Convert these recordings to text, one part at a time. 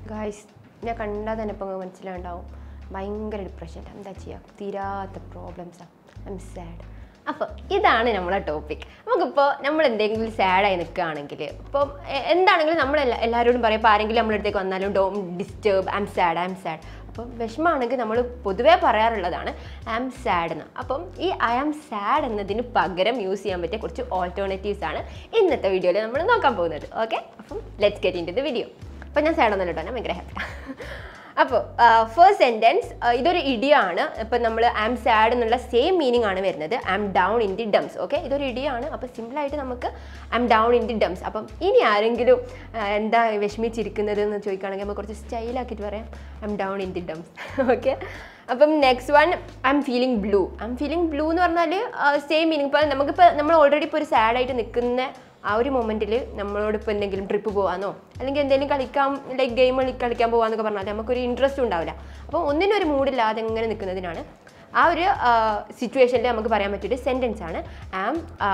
Guys ഞാൻ കണ്ടാൽ തന്നെ ഇപ്പോൾ മനസ്സിലാണ്ടാവും ഭയങ്കര ഡിപ്രഷൻ എന്താ ചെയ്യുക തീരാത്ത പ്രോബ്ലംസാണ് ഐ എം സാഡ് അപ്പോൾ ഇതാണ് നമ്മളെ ടോപ്പിക് നമുക്കിപ്പോൾ നമ്മൾ എന്തെങ്കിലും സാഡായി നിൽക്കുകയാണെങ്കിൽ ഇപ്പം എ- എന്താണെങ്കിലും നമ്മൾ എല്ലാ എല്ലാവരോടും പറയും ഇപ്പോൾ ആരെങ്കിലും നമ്മുടെ അടുത്തേക്ക് വന്നാലും don't disturb I'm sad I'm sad അപ്പം വിഷമമാണെങ്കിൽ നമ്മൾ പൊതുവേ പറയാറുള്ളതാണ് ഐ ആം സാഡ് എന്ന് അപ്പം ഈ ഐ ആം സാഡ് എന്നതിന് പകരം യൂസ് ചെയ്യാൻ പറ്റിയ കുറച്ച് ഓൾട്ടർനേറ്റീവ്സ് ആണ് ഇന്നത്തെ വീഡിയോയിൽ നമ്മൾ നോക്കാൻ പോകുന്നത് ഓക്കെ അപ്പം let's get into the video അപ്പം ഞാൻ സാഡ് ഒന്നല്ല കേട്ടോ ഞാൻ ഭയങ്കര ഹാപ്പി അപ്പോൾ ഫസ്റ്റ് സെൻറ്റൻസ് ഇതൊരു ഇടിയാണ് ഇപ്പം നമ്മൾ ആം സാഡ് എന്നുള്ള സെയിം മീനിങ് ആണ് വരുന്നത് I'm down in the dumps okay ഇതൊരു ഇടിയാണ് അപ്പോൾ സിമ്പിളായിട്ട് നമുക്ക് I'm down in the dumps അപ്പം ഇനി ആരെങ്കിലും ആ, എന്താ വിഷമിച്ചിരിക്കുന്നത് എന്ന് ചോദിക്കുകയാണെങ്കിൽ നമുക്ക് കുറച്ച് സ്റ്റൈലാക്കിയിട്ട് പറയാം I'm down in the dumps okay അപ്പം next one I'm feeling blue I'm feeling blue എന്ന് പറഞ്ഞാൽ സെയിം മീനിങ് ഇപ്പോൾ നമുക്കിപ്പോൾ നമ്മൾ ഓൾറെഡി ഇപ്പോൾ ഒരു സാഡായിട്ട് നിൽക്കുന്ന ആ ഒരു മൊമെൻറ്റിൽ നമ്മളോട് ഇപ്പോൾ എന്തെങ്കിലും ട്രിപ്പ് പോകാനോ അല്ലെങ്കിൽ എന്തെങ്കിലും കളിക്കാൻ ലൈക്ക് ഗെയിം കളിക്കാൻ പോകാന്നൊക്കെ പറഞ്ഞാൽ നമുക്കൊരു ഇൻട്രസ്റ്റ് ഉണ്ടാവില്ല അപ്പോൾ ഒന്നിനും ഒരു മൂഡില്ലാതെ ഇങ്ങനെ നിൽക്കുന്നതിനാണ് ആ ഒരു സിറ്റുവേഷനിൽ നമുക്ക് പറയാൻ പറ്റിയൊരു സെൻറ്റൻസ് ആണ് um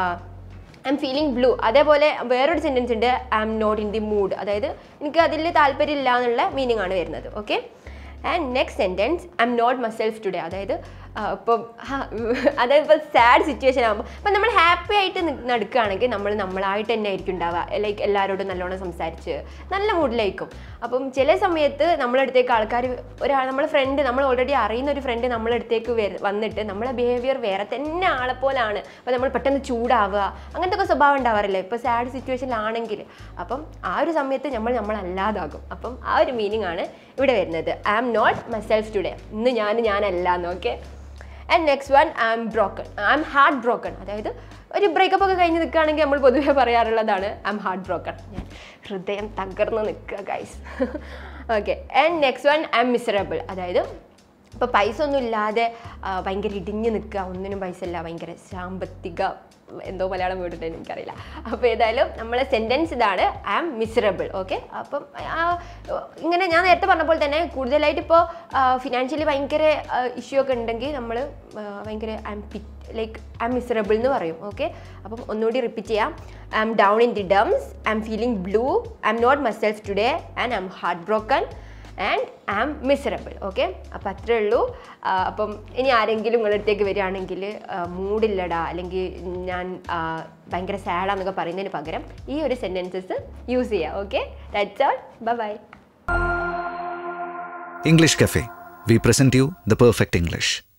I'm feeling blue അതേപോലെ വേറൊരു സെൻറ്റൻസ് ഉണ്ട് I'm not in the mood അതായത് എനിക്ക് അതിൽ താല്പര്യമില്ല എന്നുള്ള മീനിങ് ആണ് വരുന്നത് okay and next sentence I'm not myself today അതായത് ആ, ഇപ്പം ഹാ, അതായത് ഇപ്പോൾ സാഡ് സിറ്റുവേഷൻ ആകുമ്പോൾ ഇപ്പം നമ്മൾ ഹാപ്പി ആയിട്ട് നി- നടക്കുകയാണെങ്കിൽ നമ്മൾ നമ്മളായിട്ട് തന്നെ ആയിരിക്കും ഉണ്ടാവുക ലൈക്ക് എല്ലാവരോടും നല്ലോണം സംസാരിച്ച് നല്ല മൂഡിലായിരിക്കും അപ്പം ചില സമയത്ത് നമ്മളടുത്തേക്ക് ആൾക്കാർ ഒരാൾ നമ്മളെ ഫ്രണ്ട് നമ്മൾ ഓൾറെഡി അറിയുന്ന ഒരു ഫ്രണ്ട് നമ്മളടുത്തേക്ക് വര- വന്നിട്ട് നമ്മളെ ബിഹേവിയർ വേറെ തന്നെ ആളെ പോലാണ് അപ്പോൾ നമ്മൾ പെട്ടെന്ന് ചൂടാവുക അങ്ങനത്തെ ഒക്കെ സ്വഭാവം ഉണ്ടാവാറില്ലേ ഇപ്പോൾ സാഡ് സിറ്റുവേഷനിലാണെങ്കിൽ അപ്പം ആ ഒരു സമയത്ത് നമ്മൾ നമ്മളല്ലാതാകും അപ്പം ആ ഒരു മീനിങ് ആണ് ഇവിടെ വരുന്നത് I am not myself today ഇന്ന് ഞാൻ ഞാനല്ല എന്നോക്കെ and next one I'm broken I'm heart broken അതായത് ഒരു ബ്രേക്കപ്പ് ഒക്കെ കഴിഞ്ഞ് നിൽക്കുകയാണെങ്കിൽ നമ്മൾ പൊതുവേ പറയാറുള്ളതാണ് ഐ എം ഹാർട്ട് ബ്രോക്കൺ ഞാൻ ഹൃദയം തകർന്ന് നിൽക്കുക guys okay and next one I'm miserable അതായത് ഇപ്പോൾ പൈസ ഒന്നും ഇല്ലാതെ ആ, ഭയങ്കര ഇടിഞ്ഞ് നിൽക്കുക ഒന്നിനും പൈസ ഇല്ല ഭയങ്കര സാമ്പത്തിക എന്തോ മലയാളം വീട്ടിട്ട് എനിക്കറിയില്ല അപ്പോൾ ഏതായാലും നമ്മളെ സെൻറ്റൻസ് ഇതാണ് ഐ ആം മിസറബിൾ ഓക്കെ അപ്പം ആ, ഇങ്ങനെ ഞാൻ നേരത്തെ പറഞ്ഞ പോലെ തന്നെ കൂടുതലായിട്ട് ഇപ്പോൾ ഫിനാൻഷ്യലി ഭയങ്കര ഇഷ്യൂ ഒക്കെ ഉണ്ടെങ്കിൽ നമ്മൾ ഭയങ്കര I'm pit like I'm miserable എന്ന് പറയും ഓക്കെ അപ്പം ഒന്നുകൂടി റിപ്പീറ്റ് ചെയ്യാം I'm down in the dumps I'm feeling blue I'm not myself today and I'm heart broken and I am miserable okay അപ്പം അത്രേ ഉള്ളൂ ആ, അപ്പം ഇനി ആരെങ്കിലും നിങ്ങളുടെ അടുത്തേക്ക് വരികയാണെങ്കിൽ മൂഡില്ലടാ അല്ലെങ്കിൽ ഞാൻ ആ, ഭയങ്കര സാഡാന്നൊക്കെ പറയുന്നതിന് പകരം ഈ ഒരു സെൻറ്റൻസസ് യൂസ് ചെയ്യുക okay that's all bye English Cafe. We present you the perfect English.